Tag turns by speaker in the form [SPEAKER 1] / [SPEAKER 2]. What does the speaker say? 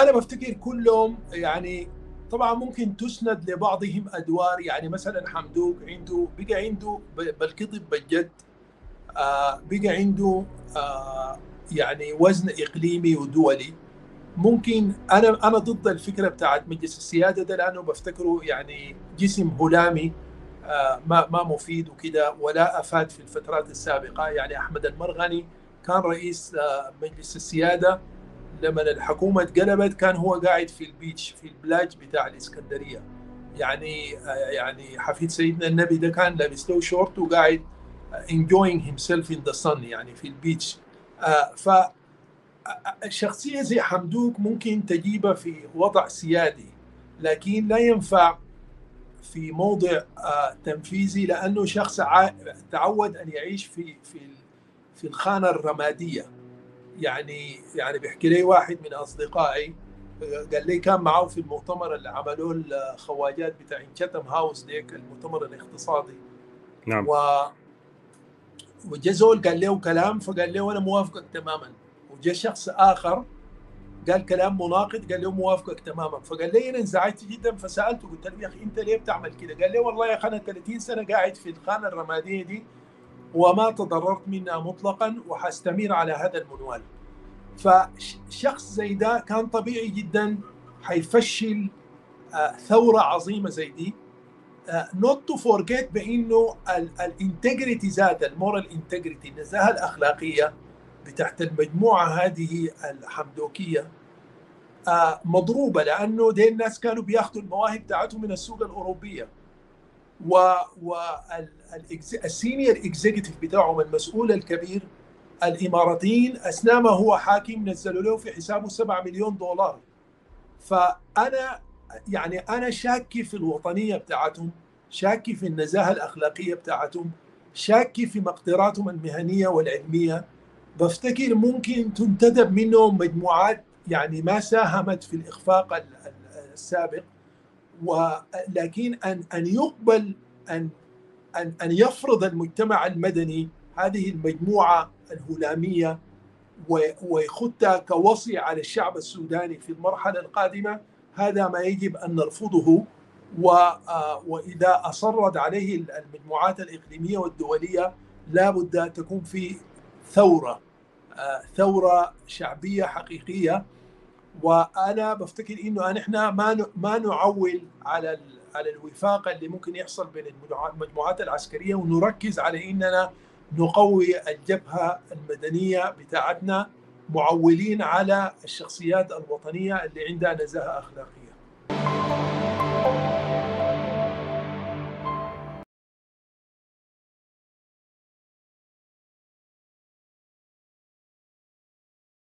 [SPEAKER 1] انا بفتكر كلهم يعني طبعا ممكن تسند لبعضهم ادوار يعني مثلا حمدوك عنده بقى عنده بالكذب بالجد آه بقى عنده آه يعني وزن اقليمي ودولي ممكن انا انا ضد الفكره بتاعت مجلس السياده ده لانه بفتكره يعني جسم هلامي آه ما ما مفيد وكده ولا افاد في الفترات السابقه يعني احمد المرغني كان رئيس آه مجلس السياده لما الحكومه اتقلبت كان هو قاعد في البيتش في البلاج بتاع الاسكندريه يعني يعني حفيد سيدنا النبي ده كان لابس له شورت وقاعد enjoying himself in the sun يعني في البيتش ف شخصيه زي حمدوك ممكن تجيبها في وضع سيادي لكن لا ينفع في موضع تنفيذي لانه شخص تعود ان يعيش في في في الخانه الرماديه يعني يعني بيحكي لي واحد من اصدقائي قال لي كان معه في المؤتمر اللي عملوه الخواجات بتاع تشاتم هاوس ديك المؤتمر الاقتصادي
[SPEAKER 2] نعم
[SPEAKER 1] و وجا زول قال له كلام فقال له انا موافقك تماما وجا شخص اخر قال كلام مناقض قال له موافقك تماما فقال لي انا انزعجت جدا فسالته قلت له يا اخي انت ليه بتعمل كده؟ قال لي والله يا اخي انا 30 سنه قاعد في الخانه الرماديه دي وما تضررت منها مطلقا وحستمر على هذا المنوال فشخص زي ده كان طبيعي جدا حيفشل ثوره عظيمه زي دي نوت تو فورجيت بانه الانتجريتي ذات المورال انتجريتي النزاهه الاخلاقيه بتاعت المجموعه هذه الحمدوكيه مضروبه لانه دي الناس كانوا بياخذوا المواهب بتاعتهم من السوق الاوروبيه و والسينيور اكزيكتيف بتاعهم المسؤول الكبير الاماراتيين اثناء ما هو حاكم نزلوا له في حسابه 7 مليون دولار فانا يعني انا شاكي في الوطنيه بتاعتهم شاكي في النزاهه الاخلاقيه بتاعتهم شاكي في مقدراتهم المهنيه والعلميه بفتكر ممكن تنتدب منهم مجموعات يعني ما ساهمت في الاخفاق السابق ولكن ان ان يقبل ان ان ان يفرض المجتمع المدني هذه المجموعه الهلاميه ويخدها كوصي على الشعب السوداني في المرحله القادمه هذا ما يجب ان نرفضه واذا اصرت عليه المجموعات الاقليميه والدوليه لا بد ان تكون في ثوره ثوره شعبيه حقيقيه وانا بفتكر انه نحن ما ما نعول على على الوفاق اللي ممكن يحصل بين المجموعات العسكريه ونركز على اننا نقوي الجبهه المدنيه بتاعتنا معولين على الشخصيات الوطنيه اللي عندها نزاهه اخلاقيه